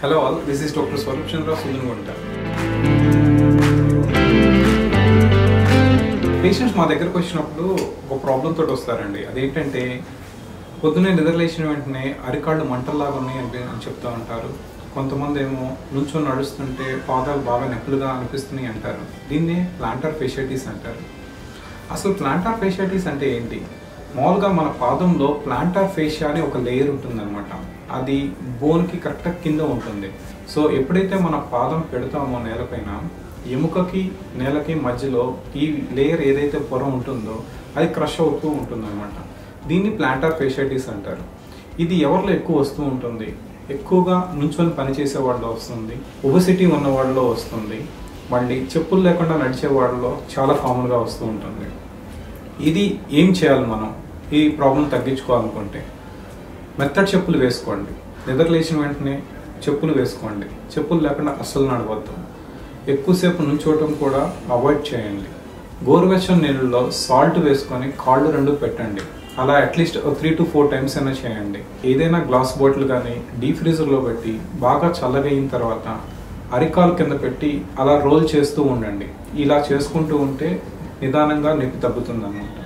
hello all this is doctor Swaroop Chandra Sundaragunta patients మా దగ్గరకు వచ్చినప్పుడు ఒక ప్రాబ్లం తోటి వస్తారండి అదేంటంటే పొద్దున్నే నిద్రలేచిన వెంటనే అరికాళ్ళు మంటల్లాగా ఉన్నాయి అని అని చెప్తూ ఉంటారు కొంతమంది ఏమో నుంచొని నడుస్తుంటే పాదాలు బాగా నొప్పులుగా అనిపిస్తున్నాయి అంటారు దీన్నే ప్లాంటర్ ఫెషిలిటీస్ అంటారు అసలు ప్లాంటార్ ఫేషియాటిస్ అంటే ఏంటి మామూలుగా మన పాదంలో ప్లాంటార్ ఫేషియా అని ఒక లేయర్ ఉంటుందన్నమాట అది బోన్కి కరెక్ట్గా కింద ఉంటుంది సో ఎప్పుడైతే మన పాదం పెడతామో నేలపైన ఎముకకి నేలకి మధ్యలో ఈ లేయర్ ఏదైతే పొర ఉంటుందో అది క్రష్ అవుతూ ఉంటుందన్నమాట దీన్ని ప్లాంటార్ ఫేషియాటిస్ అంటారు ఇది ఎవరిలో ఎక్కువ వస్తూ ఉంటుంది ఎక్కువగా నుంచొని పనిచేసే వాళ్ళలో వస్తుంది ఒబసిటీ ఉన్న వాళ్ళలో వస్తుంది మళ్ళీ చెప్పులు లేకుండా నడిచే వాళ్ళలో చాలా కామన్గా వస్తూ ఉంటుంది ఇది ఏం చేయాలి మనం ఈ ప్రాబ్లం తగ్గించుకోవాలనుకుంటే మెత్తడి చెప్పులు వేసుకోండి నిద్ర లేచిన వెంటనే చెప్పులు వేసుకోండి చెప్పులు లేకుండా అస్సలు నడవద్దు ఎక్కువసేపు నుంచోవటం కూడా అవాయిడ్ చేయండి గోరువెచ్చని నీళ్ళలో సాల్ట్ వేసుకొని కాళ్ళు రెండు పెట్టండి అలా at least three two four times అయినా చేయండి ఏదైనా గ్లాస్ బాటిల్ కానీ డీ ఫ్రీజర్లో పెట్టి బాగా చల్లగా అయిన తర్వాత అరికాలు కింద పెట్టి అలా రోల్ చేస్తూ ఉండండి ఇలా చేసుకుంటూ ఉంటే నిదానంగా నొప్పి తగ్గుతుంది